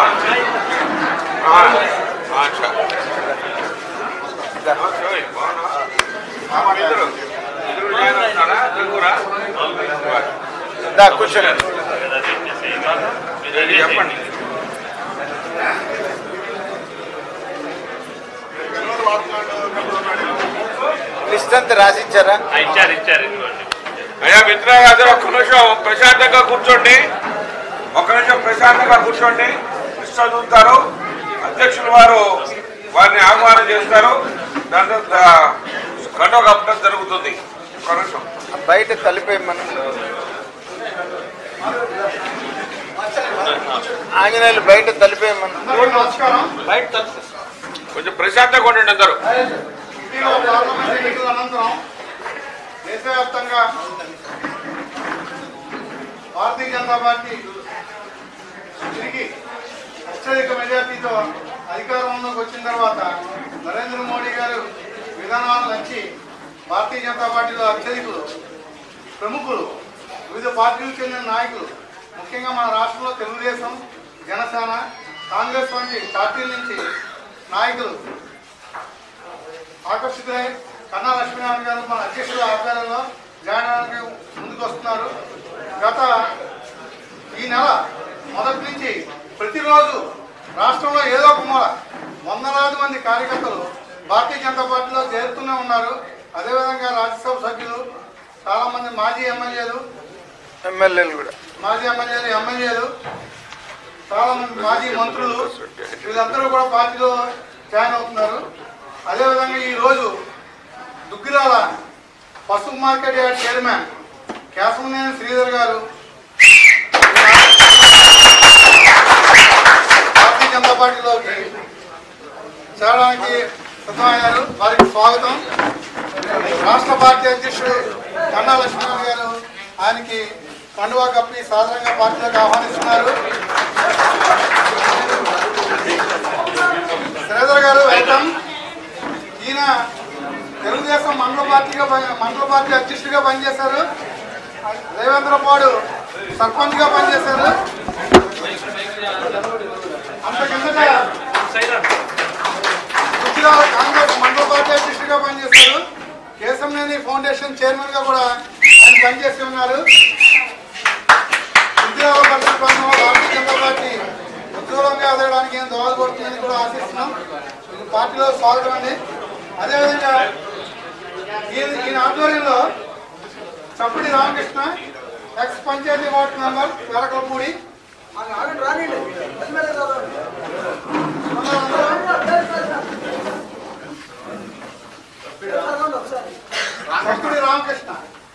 हाँ अच्छा ఓకే, బాగున్నా? ఆ, ఇద్దరు ఇద్దరు జాయిన్ అవుతున్నారా తెలుగురా దా కూర్చోండి ఇది చెప్పండి లిస్ట్ అంతా రాసిచ్చారా ఇచ్చారు ఇచ్చారు ఇదిగోండి అయ్యా మిత్రులారు ఒక్క నిమిషం ప్రశాంతంగా కూర్చోండి ఒక్క నిమిషం ప్రశాంతంగా కూర్చోండి లిస్ట్ చదువుతారు అధ్యక్షులు వారు వారిని ఆహ్వానం చేస్తారు దాని తర్వాత కండో కప్పడం జరుగుతుంది ఒక్క నిమిషం బయట తలిపేయమని ఆంజనేయులు బయట తలిపేయమని కొంచెం ప్రశాంతంగా ఉండండి అందరూ ఇటీవల పార్లమెంట్ ఎన్నికల అనంతరం దేశవ్యాప్తంగా భారతీయ జనతా పార్టీ తిరిగి అత్యధిక మెజార్టీతో అధికారంలోకి వచ్చిన తర్వాత నరేంద్ర మోడీ గారు విధానాలు నచ్చి భారతీయ జనతా పార్టీలో అత్యధికులు ప్రముఖులు వివిధ పార్టీలకు చెందిన నాయకులు ముఖ్యంగా మన రాష్ట్రంలో తెలుగుదేశం జనసేన కాంగ్రెస్ వంటి పార్టీల నుంచి నాయకులు ఆకర్షితులై కన్నా లక్ష్మీనారాయణ గారు మన అధ్యక్షుల ఆధ్వర్యంలో జాయిన్ అవడానికి ముందుకు వస్తున్నారు గత ఈ నెల మొదటి నుంచి ప్రతిరోజు రాష్ట్రంలో ఏదో ఒక మూల వందలాది మంది కార్యకర్తలు భారతీయ జనతా పార్టీలో చేరుతూనే ఉన్నారు అదేవిధంగా రాజ్యసభ సభ్యులు చాలా మంది మాజీ ఎమ్మెల్యేలు ఎమ్మెల్యేలు కూడా మాజీ ఎమ్మెల్యేలు ఎమ్మెల్యేలు చాలా మంది మాజీ మంత్రులు వీళ్ళందరూ కూడా పార్టీలో జాయిన్ అవుతున్నారు అదేవిధంగా ఈ రోజు దుగ్గిరాల పసుపు market yard chairman Kesavaneni Sridhar garu Bharatiya Janata పార్టీలోకి చేరడానికి సిద్ధమయ్యారు వారికి స్వాగతం రాష్ట్ర పార్టీ అధ్యక్షుడు కన్నా లక్ష్మణ్ గారు ఆయనకి కండువా కప్పి సాధారణంగా పార్టీలోకి ఆహ్వానిస్తున్నారు శ్రీధర్ గారు వెల్కమ్ ఈయన తెలుగుదేశం మండల పార్టీగా పని- మండల పార్టీ అధ్యక్షుడిగా పనిచేశారు రేవేంద్రపాడు సర్పంచ్గా పనిచేశారు అంత కిందట గుజరాత్ కాంగ్రెస్ మండల పార్టీ అధ్యక్షుడిగా పనిచేశారు కేశంనేని ఫౌండేషన్ చైర్మన్ గా కూడా ఆయన పనిచేసి ఉన్నారు ఉద్యోగ పరిషత్ ప్రాంతంలో భారతీయ జనతా పార్టీ ఉద్యోగంగా ఎదగడానికి ఏం దోహదపడుతుందని కూడా ఆశిస్తున్నాం ఈ పార్టీలో స్వాగతం అండి అదేవిధంగా ఈయన ఈయన ఆధ్వర్యంలో Chappati Ramakrishna ex panchayat ward member Verakalapudi Chappati Ramakrishna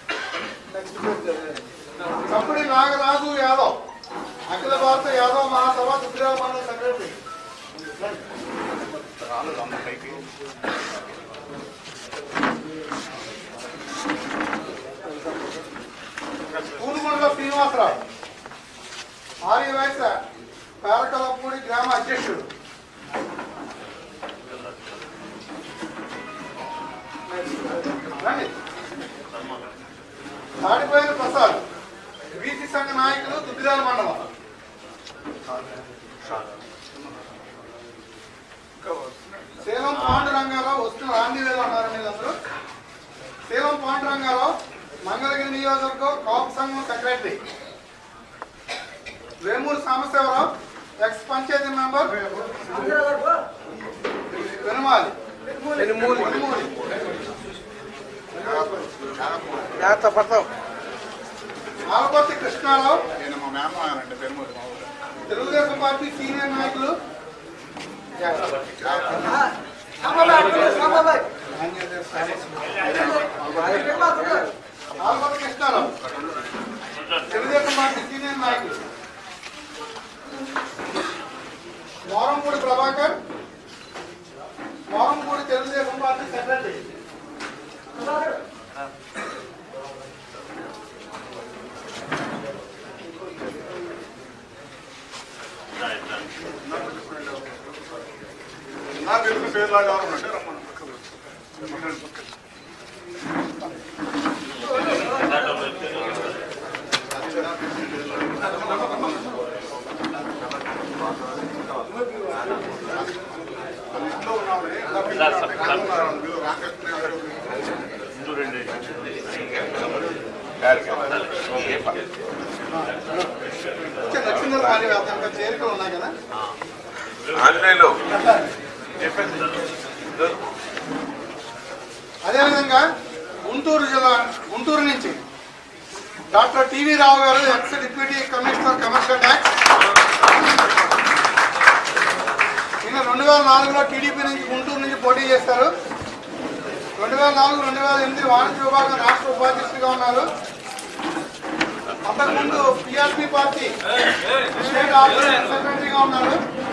Chappati Nagaraju Yadav Akhila Bharata Yadav Mahasabha Duggirala mandal secretary Punugonda Srinivasarao ఆర్య వయస పేరకలపూడి గ్రామ అధ్యక్షుడు రండి. తాడిపోయిన ప్రసాద్ బీసీ సంఘ నాయకులు దుగ్గిరాల మండలం సేలం పాండురంగారావు వస్తున్న రాండివేలు అన్నారు మీరందరూ సేలం పాండురంగారావు మంగళగిరి నియోజకవర్గం Kapu Sangham secretary Vemuru Sambasivarao ex panchayat member Venumali Venumuli జాగ్రత్త పడతావు ఆలపర్తి కృష్ణారావు నేను మా మేనమానండి పెరుమూరు మా ఊరు తెలుగుదేశం పార్టీ సీనియర్ నాయకులు ఆలపర్తి కృష్ణారావు తెలుగుదేశం పార్టీ సీనియర్ నాయకులు మోరంపూడి ప్రభాకర్ మోరంపూడి తెలుగుదేశం పార్టీ సెక్రటరీ నాకు తెలిసిన పేర్లాగా ఉన్నాయంటే రమ్మని పక్కకు దాంట్లో వచ్చే నచ్చిందని మరి అతనికి చేరికలు ఉన్నాయి కదా ఆంజనేయులు అదేవిధంగా గుంటూరు జిల్లా గుంటూరు నుంచి doctor TV Rao garu ex deputy commissioner commercial tax ఈయన రెండు వేల నాలుగులో టీడీపీ నుంచి గుంటూరు నుంచి పోటీ చేశారు రెండు వేల నాలుగు రెండు వేల ఎనిమిది వాణిజ్య విభాగం రాష్ట్ర ఉపాధ్యక్షుడిగా ఉన్నారు అంతకుముందు పిఆర్పి పార్టీ స్టేట్ ఆపరేషన్ సెక్రటరీగా ఉన్నారు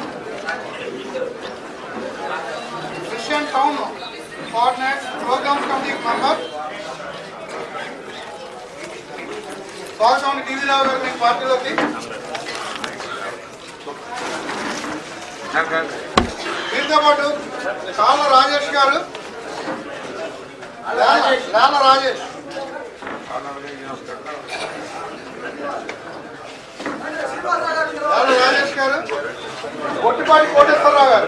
Christian town coordinate program committee member స్వాగతం టీవీ రావు గారు మీ పార్టీలోకి దీంతో పాటు కాళ్ళ రాజేష్ గారు లేల- లేల రాజేష్ లేల రాజేష్ గారు ఒట్టిపాటి కోటేశ్వరరావు గారు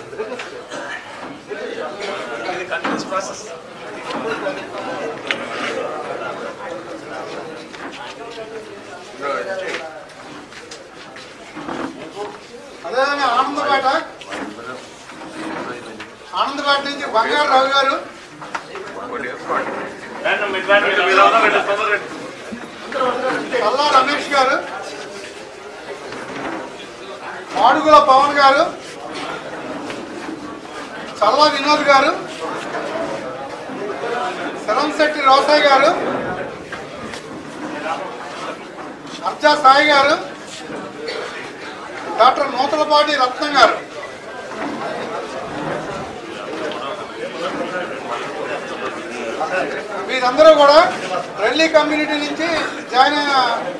అదేవిధంగా ఆనందపేట ఆనందపేట నుంచి బంగారు రావు గారు కల్లా రమేష్ గారు మాడుగుల పవన్ గారు చల్లా వినోద్ గారు శరంశెట్టి రోసాయి గారు అర్జా సాయి గారు డాక్టర్ నూతలపాటి రత్నం గారు వీరందరూ కూడా రెల్లి కమ్యూనిటీ నుంచి జాయిన్ అయిన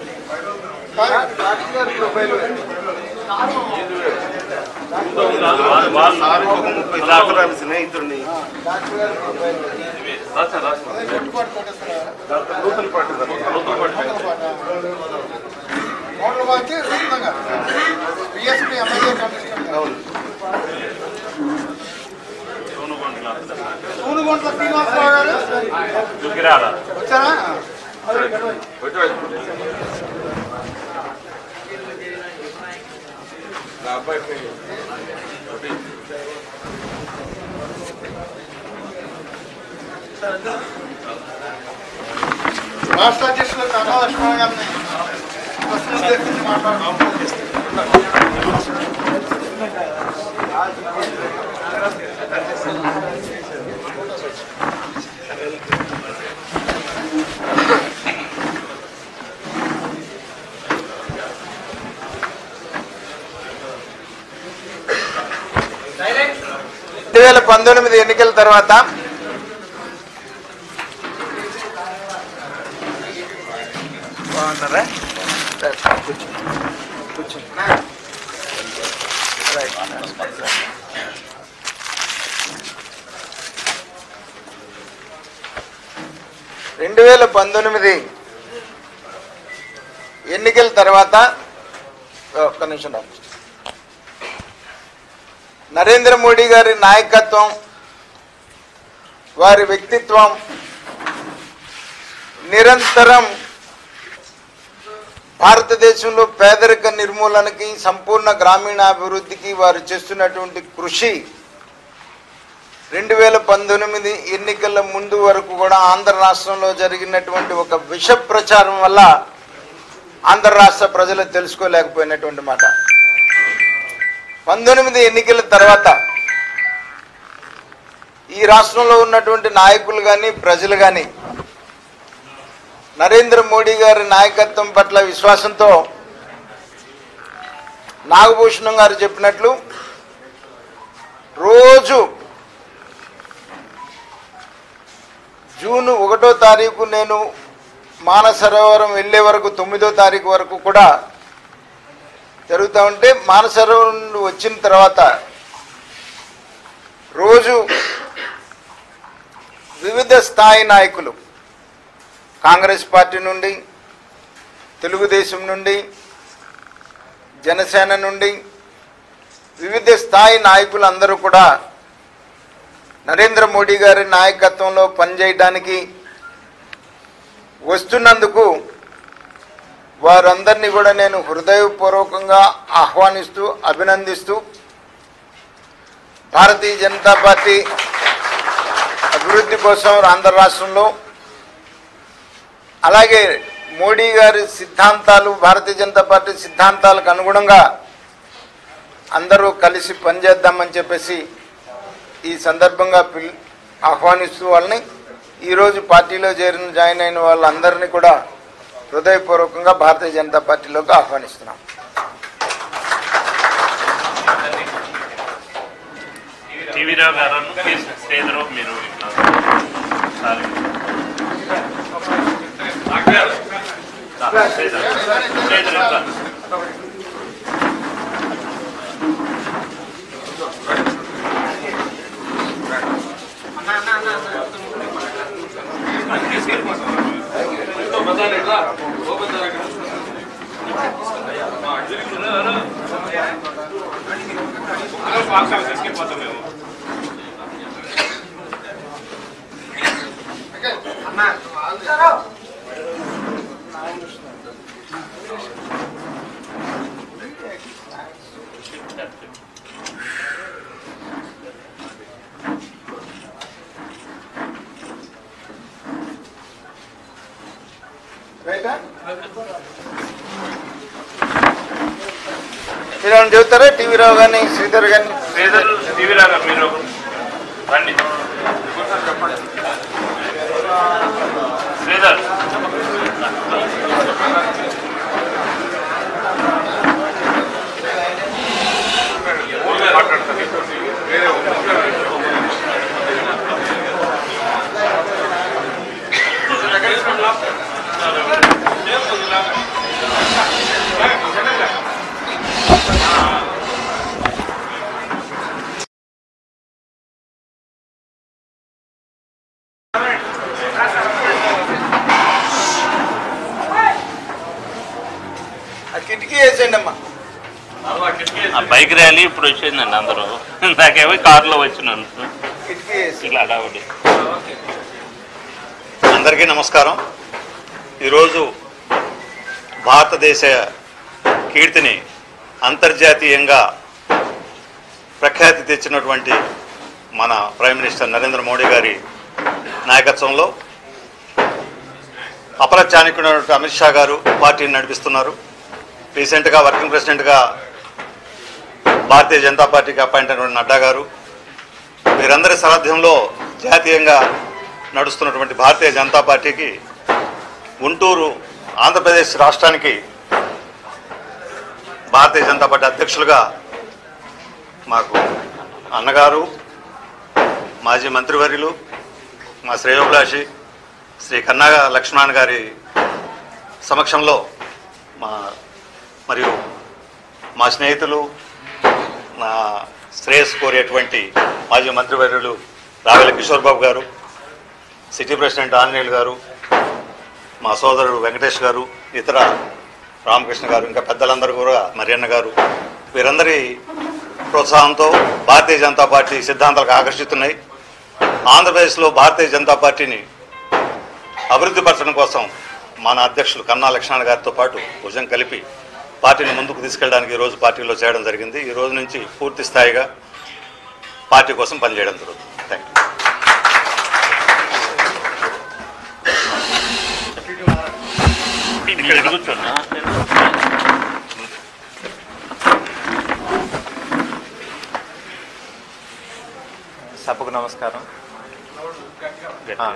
కార్య- అదే గట్టిపాటి కోటేశ్వరరావు. నూతలపాటి. నూతలపాటి రత్నం గారు బిఎస్పీ ఎమ్మెల్యే కంటెస్టెంట్ గారు. సూనుగుంట్ల శ్రీనివాసరావు గారు వచ్చారా నా అబ్బాయి పేరు. రాష్ట్ర అధ్యక్షులు కన్నా లక్ష్మణ్ గారిని ప్రశ్న ఉద్దేశించి మాట్లాడుతున్నాం రెండు వేల పంతొమ్మిది ఎన్నికల తర్వాత బాగున్నారా రైట్, కూర్చో. కూర్చో. రైట్. రెండు వేల పంతొమ్మిది ఎన్నికల తర్వాత ఒక్క నిమిషం రా. నరేంద్ర మోడీ గారి నాయకత్వం వారి వ్యక్తిత్వం నిరంతరం భారతదేశంలో పేదరిక నిర్మూలనకి సంపూర్ణ గ్రామీణాభివృద్ధికి వారు చేస్తున్నటువంటి కృషి రెండు వేల పంతొమ్మిది ఎన్నికల ముందు వరకు కూడా ఆంధ్ర రాష్ట్రంలో జరిగినటువంటి ఒక విష ప్రచారం వల్ల ఆంధ్ర రాష్ట్ర ప్రజలు తెలుసుకోలేకపోయినటువంటి మాట పంతొమ్మిది ఎన్నికల తర్వాత ఈ రాష్ట్రంలో ఉన్నటువంటి నాయకులు కానీ ప్రజలు కానీ నరేంద్ర మోడీ గారి నాయకత్వం పట్ల విశ్వాసంతో నాగభూషణం గారు చెప్పినట్లు రోజు జూన్ ఒకటో తారీఖు నేను మానసరోవరం వెళ్ళే వరకు తొమ్మిదో తారీఖు వరకు కూడా జరుగుతూ ఉంటే మానసరోవరం నుండి వచ్చిన తర్వాత రోజు వివిధ స్థాయి నాయకులు కాంగ్రెస్ పార్టీ నుండి తెలుగుదేశం నుండి జనసేన నుండి వివిధ స్థాయి నాయకులు అందరూ కూడా నరేంద్ర మోడీ గారి నాయకత్వంలో పనిచేయడానికి వస్తున్నందుకు వారందరినీ కూడా నేను హృదయపూర్వకంగా ఆహ్వానిస్తూ అభినందిస్తూ భారతీయ జనతా పార్టీ అభివృద్ధి కోసం ఆంధ్ర రాష్ట్రంలో అలాగే మోడీ గారి సిద్ధాంతాలు భారతీయ జనతా పార్టీ సిద్ధాంతాలకు అనుగుణంగా అందరూ కలిసి పనిచేద్దామని చెప్పేసి ఈ సందర్భంగా పిల్ ఆహ్వానిస్తూ వాళ్ళని ఈరోజు పార్టీలో చేరిన జాయిన్ అయిన వాళ్ళందరినీ కూడా హృదయపూర్వకంగా భారతీయ జనతా పార్టీలోకి ఆహ్వానిస్తున్నాం టీవీ రావు గారు శ్రీధరావు మీరు ఇట్లా సారీ. రా, శ్రీధర్. శ్రీధర్ ఇట్లా. మీరు ఏమైనా చెబుతారా టీవీ రావు కానీ శ్రీధర్ కానీ శ్రీధర్ టీవీ రావు గారు మీరు రండి శ్రీధర్ ఆ కిటికీ వేసేయండి అమ్మా ఆ బైక్ ర్యాలీ ఇప్పుడు వచ్చిందండి అందరూ నాకేమో కారులో వచ్చినాను కిటికీ వేసి ఇట్లా అడావుడి అందరికీ నమస్కారం ఈరోజు భారతదేశ కీర్తిని అంతర్జాతీయంగా ప్రఖ్యాతి తెచ్చినటువంటి మన ప్రైమ్ మినిస్టర్ నరేంద్ర మోడీ గారి నాయకత్వంలో అపర చాణక్యుడైనటువంటి అమిత్ షా గారు పార్టీని నడిపిస్తున్నారు రీసెంట్గా వర్కింగ్ ప్రెసిడెంట్గా భారతీయ జనతా పార్టీకి అపాయింట్ అయినటువంటి నడ్డా గారు వీరందరి సారథ్యంలో జాతీయంగా నడుస్తున్నటువంటి భారతీయ జనతా పార్టీకి గుంటూరు ఆంధ్రప్రదేశ్ రాష్ట్రానికి భారతీయ జనతా పార్టీ అధ్యక్షులుగా మాకు అన్నగారు మాజీ మంత్రివర్యులు మా శ్రేయోభిలాషి శ్రీ కన్నా లక్ష్మణ్ గారి సమక్షంలో మా మరియు మా స్నేహితులు నా శ్రేయస్ కోరేటువంటి మాజీ మంత్రివర్యులు రావెల కిషోర్ బాబు గారు సిటీ ప్రెసిడెంట్ ఆంజనేయులు గారు మా సోదరుడు వెంకటేష్ గారు ఇతర రామకృష్ణ గారు ఇంకా పెద్దలందరూ కూడా మరియన్న గారు వీరందరి ప్రోత్సాహంతో భారతీయ జనతా పార్టీ సిద్ధాంతాలకు ఆకర్షిస్తున్నాయి ఆంధ్రప్రదేశ్లో భారతీయ జనతా పార్టీని అభివృద్ధి పరచడం కోసం మన అధ్యక్షులు కన్నా లక్ష్మణ గారితో పాటు భుజం కలిపి పార్టీని ముందుకు తీసుకెళ్ళడానికి ఈరోజు పార్టీలో చేయడం జరిగింది ఈ రోజు నుంచి పూర్తి స్థాయిగా పార్టీ కోసం పనిచేయడం జరుగుతుంది థ్యాంక్ యూ ఇక్కడ కూర్చోండి సభకు నమస్కారం గట్టిగా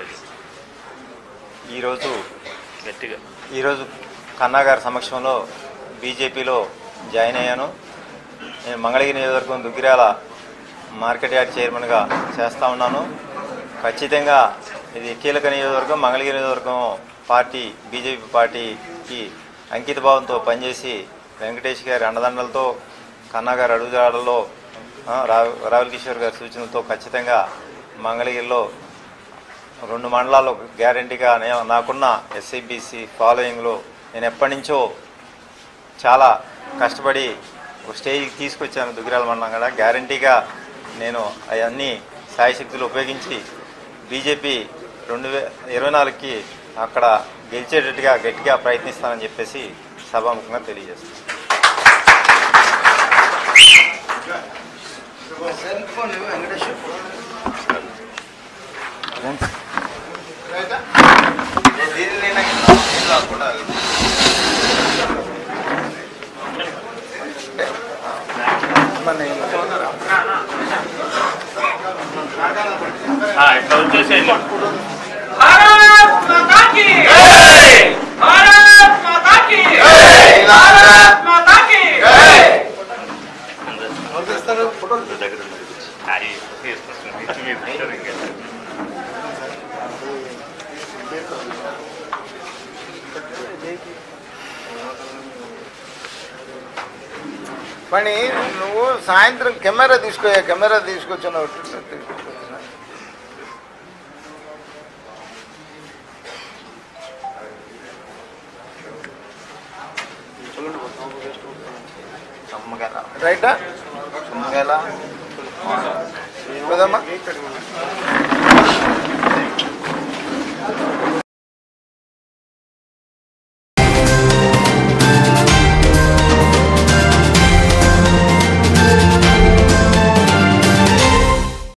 ఈరోజు గట్టిగా ఈరోజు కన్నా గారి సమక్షంలో బీజేపీలో జాయిన్ అయ్యాను నేను మంగళగిరి నియోజకవర్గం దుగ్గిరాల మార్కెట్ యార్డ్ చైర్మన్గా చేస్తా ఉన్నాను ఖచ్చితంగా ఇది కీలక నియోజకవర్గం మంగళగిరి నియోజకవర్గం పార్టీ బీజేపీ పార్టీకి అంకిత భావంతో పనిచేసి వెంకటేష్ గారి అండదండలతో కన్నా గారి అడుగుజాడల్లో ఆ, రావ్ రావుల్ కిషోర్ గారి సూచనలతో ఖచ్చితంగా మంగళగిరిలో రెండు మండలాల్లో గ్యారంటీగా నే- నాకున్న ఎస్ఐబిసి ఫాలోయింగ్లో నేను ఎప్పటి నుంచో చాలా కష్టపడి ఒక స్టేజ్కి తీసుకొచ్చాను దుగ్గిరాల మండలం కూడా గ్యారంటీగా నేను అవన్నీ సాయశక్తులు ఉపయోగించి బీజేపీ రెండు వే ఇరవై నాలుగుకి అక్కడ గెలిచేటట్టుగా గట్టిగా ప్రయత్నిస్తానని చెప్పేసి సభాముఖంగా తెలియజేస్తాను ఆ, ఇట్లా వచ్చేసేయండి भारत माता की भारत माता की भारत माता की అయ్యి, తీసుకొస్తాను. మీరు కూర్చోండి ఇంకా. పని నువ్వు సాయంత్రం కెమెరా తీసుకో కెమెరా తీసుకొచ్చిన రైటా పోదమ్మా